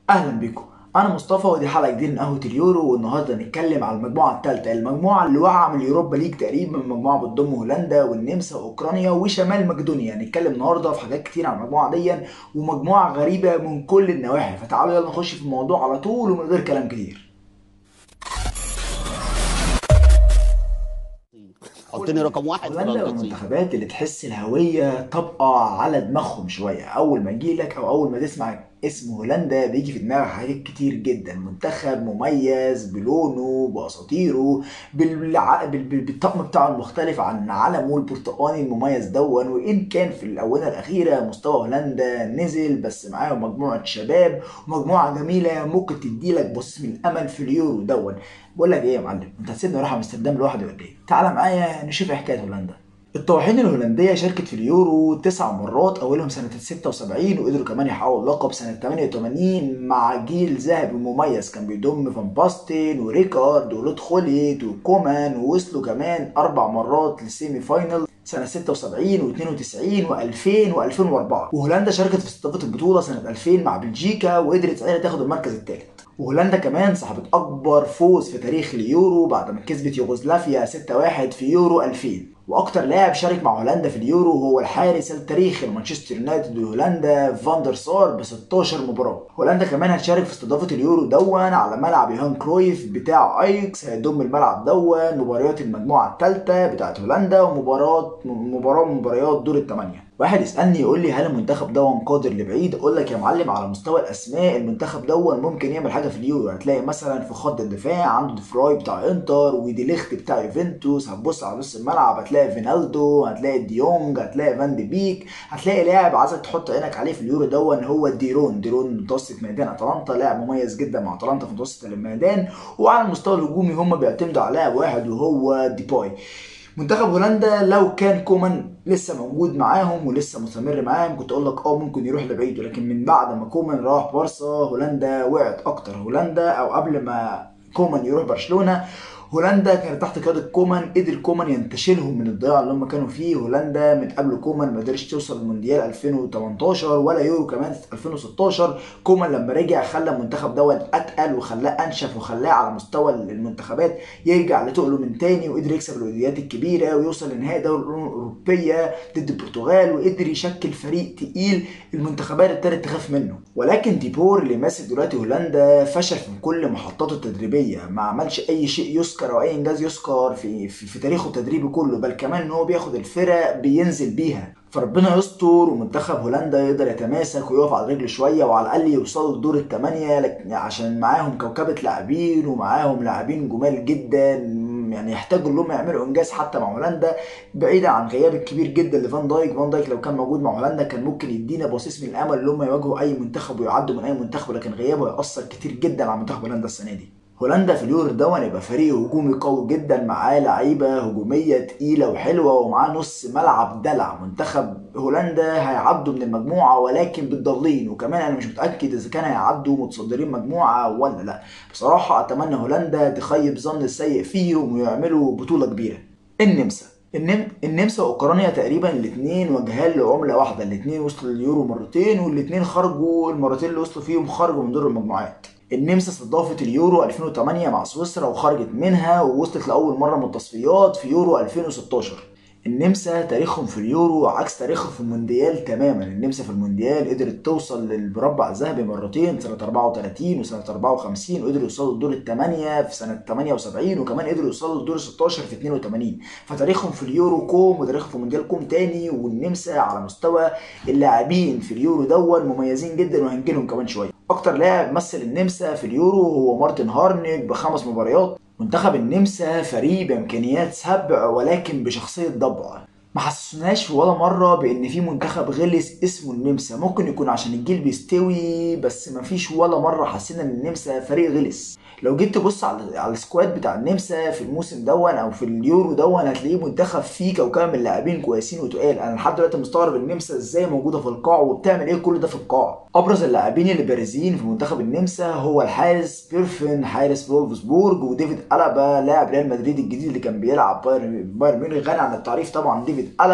اهلا بكم انا مصطفى ودي حلقه جديده من قهوه اليورو والنهارده هنتكلم على المجموعه الثالثه المجموعه اللي واقعه من اليوروبا ليج تقريبا مجموعه بتضم هولندا والنمسا واوكرانيا وشمال مقدونيا هنتكلم النهارده في حاجات كتير عن المجموعه دي ومجموعه غريبه من كل النواحي فتعالوا يلا نخش في الموضوع على طول ومن غير كلام كتير حطني رقم واحد في هولندا من الارجنتين المنتخبات اللي تحس الهويه طابقه على دماغهم شويه اول ما يجيلك او اول ما تسمع اسم هولندا بيجي في دماغك حاجات كتير جدا منتخب مميز بلونه باساطيره بالع... بال... بال- بالطقم بتاعه المختلف عن علمه البرتقاني المميز دون وان كان في الاونه الاخيره مستوى هولندا نزل بس معاهم مجموعه شباب ومجموعه جميله ممكن تديلك بص من الامل في اليورو دون بقول لك ايه يا معلم انت هتسيبني اروح امستردام لوحدي ولا ايه تعالى معايا نشوف إيه حكايه هولندا الطواحين الهولندية شاركت في اليورو تسع مرات أولهم سنة 76 وقدروا كمان يحققوا اللقب سنة 88 مع جيل ذهبي مميز كان بيضم فان باستين وريكارد ولوت خوليت وكومان ووصلوا كمان أربع مرات للسيمي فاينل سنة 76 و92 و2000 و2004 وهولندا شاركت في استضافة البطولة سنة 2000 مع بلجيكا وقدرت ساعتها تاخد المركز الثالث وهولندا كمان صاحبة أكبر فوز في تاريخ اليورو بعد ما كسبت يوغوسلافيا 6-1 في يورو 2000 واكتر لاعب شارك مع هولندا في اليورو هو الحارس التاريخي لمانشستر يونايتد وهولندا فاندر سار ب 16 مباراه هولندا كمان هتشارك في استضافه اليورو دون على ملعب يوهان كرويف بتاع ايكس هيضم الملعب دون مباريات المجموعه الثالثه بتاعت هولندا ومباراه مباراه من مباريات دور الثمانيه واحد يسالني يقول لي هل المنتخب دون قادر لبعيد اقول لك يا معلم على مستوى الاسماء المنتخب دون ممكن يعمل حاجه في اليورو هتلاقي مثلا في خط الدفاع عنده ديفراي بتاع انتر وديليخت بتاع يوفنتوس هتبص على نص الملعب هتلاقي فينالدو هتلاقي ديونج هتلاقي فان دي بيك هتلاقي لاعب عايزك تحط عينك عليه في اليورو دون هو ديرون ديرون متوسط ميدان اتلانتا لاعب مميز جدا مع اتلانتا في متوسط الميدان وعلى المستوى الهجومي هم بيعتمدوا على لاعب واحد وهو ديباي منتخب هولندا لو كان كومان لسه موجود معاهم ولسه مستمر معاهم كنت اقول لك اه ممكن يروح لبعيد ولكن من بعد ما كومان راح بارسا هولندا وقعت اكتر هولندا او قبل ما كومان يروح برشلونه هولندا كانت تحت قياده كومان قدر كومان ينتشلهم من الضياع اللي هم كانوا فيه هولندا من قبل كومان ما قدرش توصل للمونديال 2018 ولا يورو كمان في 2016 كومان لما رجع خلى المنتخب دوت اتقل وخلاه انشف وخلاه على مستوى المنتخبات يرجع لتقله من تاني وقدر يكسب الوديات الكبيره ويوصل لنهائي دوري الامم الاوروبيه ضد البرتغال وقدر يشكل فريق تقيل المنتخبات ابتدت تخاف منه ولكن ديبور اللي ماسك دلوقتي هولندا فشل في كل محطاته التدريبيه ما عملش اي شيء يذكر او اي انجاز يذكر في في, في تاريخه التدريبي كله بل كمان ان هو بياخد الفرق بينزل بيها فربنا يستر ومنتخب هولندا يقدر يتماسك ويقف على رجله شويه وعلى الاقل يوصلوا لدور الثمانيه لك- عشان معاهم كوكبه لاعبين ومعاهم لاعبين جمال جدا يعني يحتاجوا انهم يعملوا انجاز حتى مع هولندا بعيدا عن غياب الكبير جدا لفان دايك فان دايك لو كان موجود مع هولندا كان ممكن يدينا بصيص من الامل ان هم يواجهوا اي منتخب ويعدوا من اي منتخب لكن غيابه هيأثر كتير جدا على منتخب هولندا السنه دي هولندا في اليورو دون يبقى فريق هجومي قوي جدا معاه لعيبه هجوميه تقيله وحلوه ومعاه نص ملعب دلع منتخب هولندا هيعدوا من المجموعه ولكن بالضالين وكمان انا مش متاكد اذا كان هيعدوا متصدرين مجموعه ولا لا بصراحه اتمنى هولندا تخيب ظن السيء فيهم ويعملوا بطوله كبيره النمسا النم... النمسا واوكرانيا تقريبا الاثنين وجهان لعمله واحده الاثنين وصلوا لليورو مرتين والاثنين خرجوا المرتين اللي وصلوا فيهم خرجوا من دور المجموعات النمسا استضافت اليورو 2008 مع سويسرا وخرجت منها ووصلت لاول مره من التصفيات في يورو 2016 النمسا تاريخهم في اليورو عكس تاريخهم في المونديال تماما النمسا في المونديال قدرت توصل للمربع الذهبي مرتين سنة 34 وسنة 54 وقدروا يوصلوا لدور الثمانية في سنة 78 وكمان قدروا يوصلوا لدور 16 في 82 فتاريخهم في اليورو كوم وتاريخهم في المونديال كوم تاني والنمسا على مستوى اللاعبين في اليورو دون مميزين جدا وهنجيلهم كمان شوية اكتر لاعب مثل النمسا في اليورو هو مارتن هارنيك بخمس مباريات منتخب النمسا فريق بامكانيات سبع ولكن بشخصيه ضبع ما حسسناش في ولا مره بان في منتخب غلس اسمه النمسا ممكن يكون عشان الجيل بيستوي بس ما فيش ولا مره حسينا ان النمسا فريق غلس لو جيت تبص على على السكواد بتاع النمسا في الموسم دون او في اليورو دون هتلاقيه منتخب فيه كوكب من لاعبين كويسين وتقال انا لحد دلوقتي مستغرب النمسا ازاي موجوده في القاع وبتعمل ايه كل ده في القاع ابرز اللاعبين اللي بارزين في منتخب النمسا هو الحارس بيرفن حارس فولفسبورج وديفيد ألابا لاعب ريال مدريد الجديد اللي كان بيلعب بايرن بايرن ميونخ غني عن التعريف طبعا ديفيد ألابا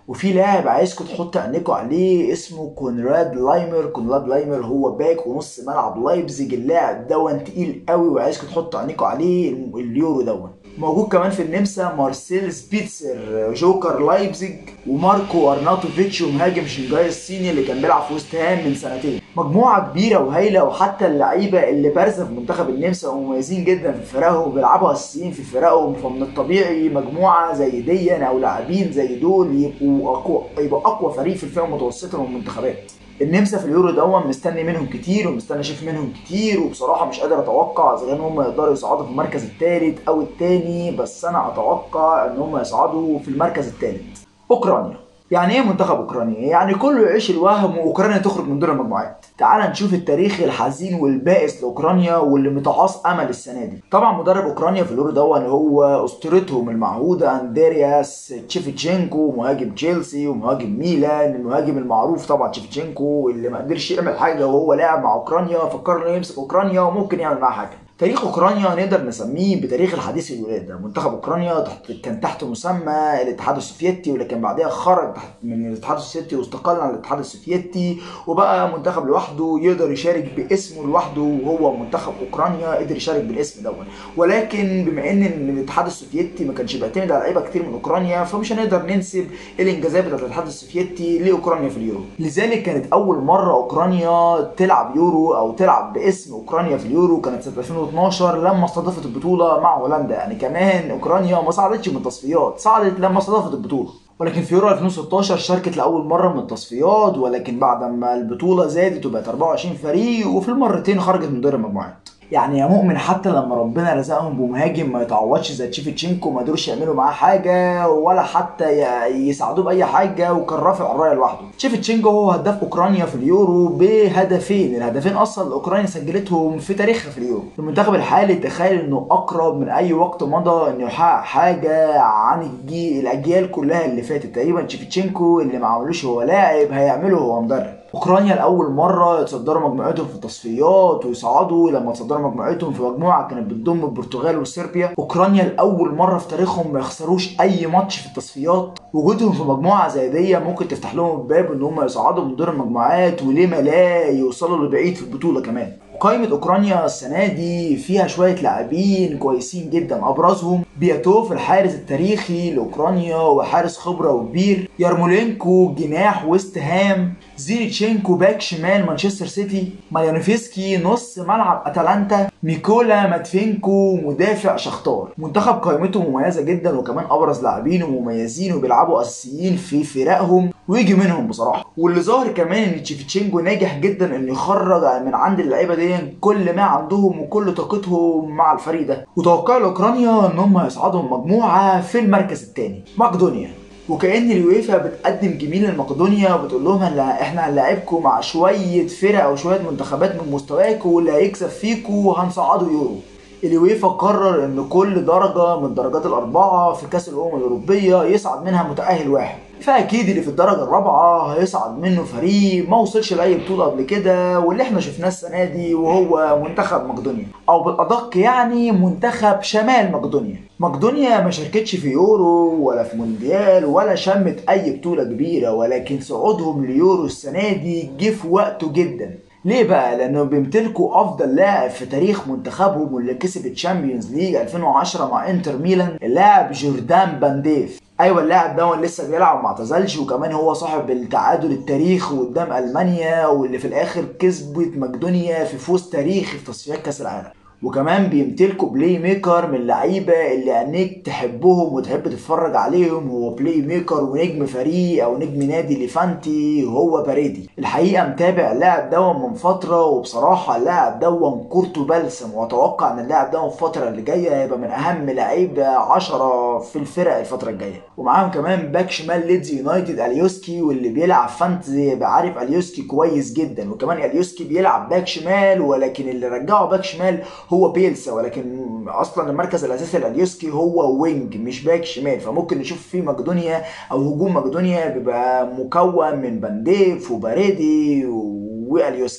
وفي لاعب عايزكم تحطوا عينيكوا عليه اسمه كونراد لايمر كونراد لايمر هو باك ونص ملعب لايبزيج اللاعب دون تقيل قوي وعايزكم تحطوا عينيكوا عليه اليورو دون موجود كمان في النمسا مارسيل سبيتسر جوكر لايبزيج وماركو ارناتوفيتش ومهاجم شنغهاي الصيني اللي كان بيلعب في وست هام من سنتين مجموعه كبيره وهايله وحتى اللعيبه اللي بارزه في منتخب النمسا ومميزين جدا في فرقهم وبيلعبوا اساسيين في فرقهم فمن الطبيعي مجموعه زي دي او لاعبين زي دول يبقوا اقوى يبقى اقوى فريق في الفئه المتوسطه من المنتخبات النمسا في اليورو دون مستني منهم كتير ومستني اشوف منهم كتير وبصراحه مش قادر اتوقع اذا كان هم يقدروا يصعدوا في المركز الثالث او الثاني بس انا اتوقع ان هم يصعدوا في المركز الثالث اوكرانيا يعني ايه منتخب اوكرانيا؟ يعني كله يعيش الوهم واوكرانيا تخرج من دور المجموعات. تعال نشوف التاريخ الحزين والبائس لاوكرانيا واللي متعاص امل السنه دي. طبعا مدرب اوكرانيا في اليورو دون هو اسطورتهم المعهوده اندرياس تشيفتشينكو مهاجم تشيلسي ومهاجم ميلان، المهاجم المعروف طبعا تشيفتشينكو اللي ما قدرش يعمل حاجه وهو لاعب مع اوكرانيا فكر انه يمسك اوكرانيا وممكن يعمل معاها حاجه. تاريخ اوكرانيا نقدر نسميه بتاريخ الحديث الولاده منتخب اوكرانيا تحت كان تحت مسمى الاتحاد السوفيتي ولكن بعدها خرج تحت من الاتحاد السوفيتي واستقل عن الاتحاد السوفيتي وبقى منتخب لوحده يقدر يشارك باسمه لوحده وهو منتخب اوكرانيا قدر يشارك بالاسم دوت ولكن بما ان الاتحاد السوفيتي ما كانش بيعتمد على لعيبه كتير من اوكرانيا فمش هنقدر ننسب الانجازات بتاعت الاتحاد السوفيتي لاوكرانيا في اليورو لذلك كانت اول مره اوكرانيا تلعب يورو او تلعب باسم اوكرانيا في اليورو كانت سنه 2012 لما استضافت البطوله مع هولندا يعني كمان اوكرانيا ما صعدتش من التصفيات صعدت لما استضافت البطوله ولكن في يورو 2016 شاركت لاول مره من التصفيات ولكن بعد ما البطوله زادت وبقت 24 فريق وفي المرتين خرجت من دور المجموعات يعني يا مؤمن حتى لما ربنا رزقهم بمهاجم ما يتعوضش زي تشيفتشينكو ما قدروش يعملوا معاه حاجه ولا حتى يساعدوه باي حاجه وكان رافع الرايه لوحده تشيفتشينكو هو هداف اوكرانيا في اليورو بهدفين الهدفين اصلا اوكرانيا سجلتهم في تاريخها في اليورو المنتخب الحالي تخيل انه اقرب من اي وقت مضى انه يحقق حاجه عن الجيل الاجيال كلها اللي فاتت تقريبا تشيفتشينكو اللي ما عملوش هو لاعب هيعمله هو مدرب اوكرانيا لاول مره يتصدروا مجموعتهم في التصفيات ويصعدوا لما تصدروا مجموعتهم في مجموعه كانت بتضم البرتغال وصربيا اوكرانيا لاول مره في تاريخهم ما يخسروش اي ماتش في التصفيات وجودهم في مجموعه زي دي ممكن تفتح لهم الباب ان هم يصعدوا من دور المجموعات وليه ما لا يوصلوا لبعيد في البطوله كمان قائمة اوكرانيا السنة دي فيها شوية لاعبين كويسين جدا ابرزهم بياتوف الحارس التاريخي لاوكرانيا وحارس خبرة وكبير يارمولينكو جناح ويست هام زيريتشينكو باك شمال مانشستر سيتي مايانوفسكي نص ملعب اتلانتا ميكولا ماتفينكو مدافع شختار منتخب قائمته مميزة جدا وكمان ابرز لاعبين ومميزين وبيلعبوا اساسيين في فرقهم ويجي منهم بصراحة واللي ظاهر كمان ان تشيفتشينكو ناجح جدا انه يخرج من عند اللعيبة دي كل ما عندهم وكل طاقتهم مع الفريق ده وتوقع لاوكرانيا ان هم يصعدوا مجموعه في المركز الثاني مقدونيا وكأن اليويفا بتقدم جميل لمقدونيا وبتقول لهم هلا احنا هنلاعبكم مع شويه فرق او شويه منتخبات من مستواكم واللي هيكسب فيكم هنصعدوا يورو اليويفا قرر ان كل درجه من الدرجات الاربعه في كاس الامم الاوروبيه يصعد منها متاهل واحد فاكيد اللي في الدرجه الرابعه هيصعد منه فريق ما وصلش لاي بطوله قبل كده واللي احنا شفناه السنه دي وهو منتخب مقدونيا او بالادق يعني منتخب شمال مقدونيا مقدونيا ما شاركتش في يورو ولا في مونديال ولا شمت اي بطوله كبيره ولكن صعودهم ليورو السنه دي جه في وقته جدا ليه بقى؟ لأنه بيمتلكوا أفضل لاعب في تاريخ منتخبهم واللي كسب الشامبيونز ليج 2010 مع انتر ميلان اللاعب جوردان بانديف ايوه اللاعب ده لسه بيلعب وما اعتزلش وكمان هو صاحب التعادل التاريخي قدام المانيا واللي في الاخر كسبت مقدونيا في فوز تاريخي في تصفيات كاس العالم وكمان بيمتلكوا بلاي ميكر من اللعيبه اللي عينيك تحبهم وتحب تتفرج عليهم هو بلاي ميكر ونجم فريق او نجم نادي ليفانتي هو باريدي الحقيقه متابع اللاعب دون من فتره وبصراحه اللاعب دون كورته بلسم واتوقع ان اللاعب دون الفتره اللي جايه هيبقى من اهم لعيبه 10 في الفرق الفتره الجايه ومعاهم كمان باك شمال ليدز يونايتد اليوسكي واللي بيلعب فانتزي يبقى عارف اليوسكي كويس جدا وكمان اليوسكي بيلعب باك شمال ولكن اللي رجعه باك شمال هو بيلسا ولكن اصلا المركز الاساسي لاليوسكي هو وينج مش باك شمال فممكن نشوف في مقدونيا او هجوم مقدونيا بيبقى مكون من بانديف وباريدي واليوسكي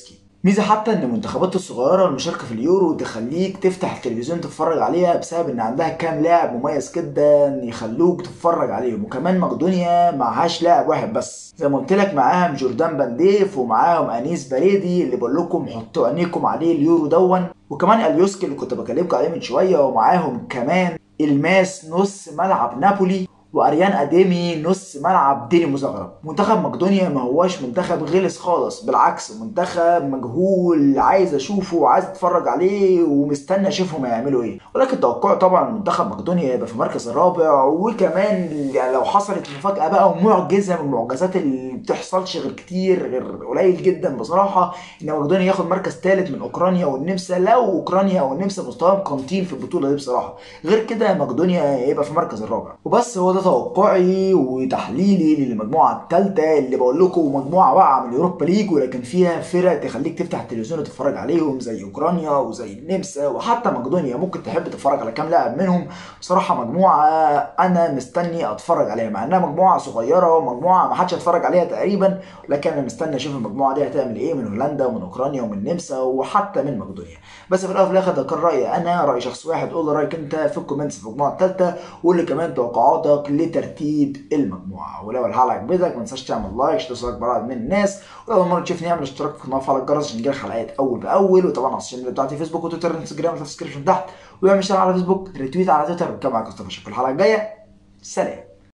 ميزه حتى ان المنتخبات الصغيره المشاركه في اليورو تخليك تفتح التلفزيون تتفرج عليها بسبب ان عندها كام لاعب مميز جدا يخلوك تتفرج عليهم وكمان مقدونيا معهاش لاعب واحد بس زي ما قلت لك معاهم جوردان بانديف ومعاهم انيس بريدي اللي بقول لكم حطوا عينيكم عليه اليورو دون وكمان اليوسكي اللي كنت بكلمكم عليه من شويه ومعاهم كمان الماس نص ملعب نابولي واريان اديمي نص ملعب ديني زغرب منتخب مقدونيا ما هواش منتخب غلس خالص بالعكس منتخب مجهول عايز اشوفه وعايز اتفرج عليه ومستني اشوفهم هيعملوا ايه ولكن توقعي طبعا منتخب مقدونيا يبقى في المركز الرابع وكمان يعني لو حصلت مفاجاه بقى ومعجزه من المعجزات اللي بتحصلش غير كتير غير قليل جدا بصراحه ان مقدونيا ياخد مركز ثالث من اوكرانيا والنمسا لو اوكرانيا والنمسا مستواهم قامتين في البطوله دي بصراحه غير كده مقدونيا يبقى في المركز الرابع وبس هو ده توقعي وتحليلي للمجموعه الثالثه اللي بقول لكم مجموعه واقعه من اليوروبا ليج ولكن فيها فرق تخليك تفتح التلفزيون وتتفرج عليهم زي اوكرانيا وزي النمسا وحتى مقدونيا ممكن تحب تتفرج على كام لاعب منهم بصراحه مجموعه انا مستني اتفرج عليها مع انها مجموعه صغيره ومجموعه ما حدش هيتفرج عليها تقريبا لكن انا مستني اشوف المجموعه دي هتعمل ايه من هولندا ومن اوكرانيا ومن النمسا وحتى من مقدونيا بس في الاول وفي الاخر ده كان رايي انا راي شخص واحد قول لي رايك انت في الكومنتس في المجموعه الثالثه وقول لي كمان توقعاتك لترتيب المجموعه ولو الحلقه عجبتك ما تنساش تعمل لايك اشتراك براد من الناس ولو اول مره تشوفني اعمل اشتراك في القناه وفعل الجرس عشان يجيلك حلقات اول باول وطبعا على الشانل بتاعتي فيسبوك وتويتر وانستجرام في الديسكربشن تحت واعمل اشتراك على فيسبوك ريتويت على تويتر وكمان معاك مصطفى في الحلقه الجايه سلام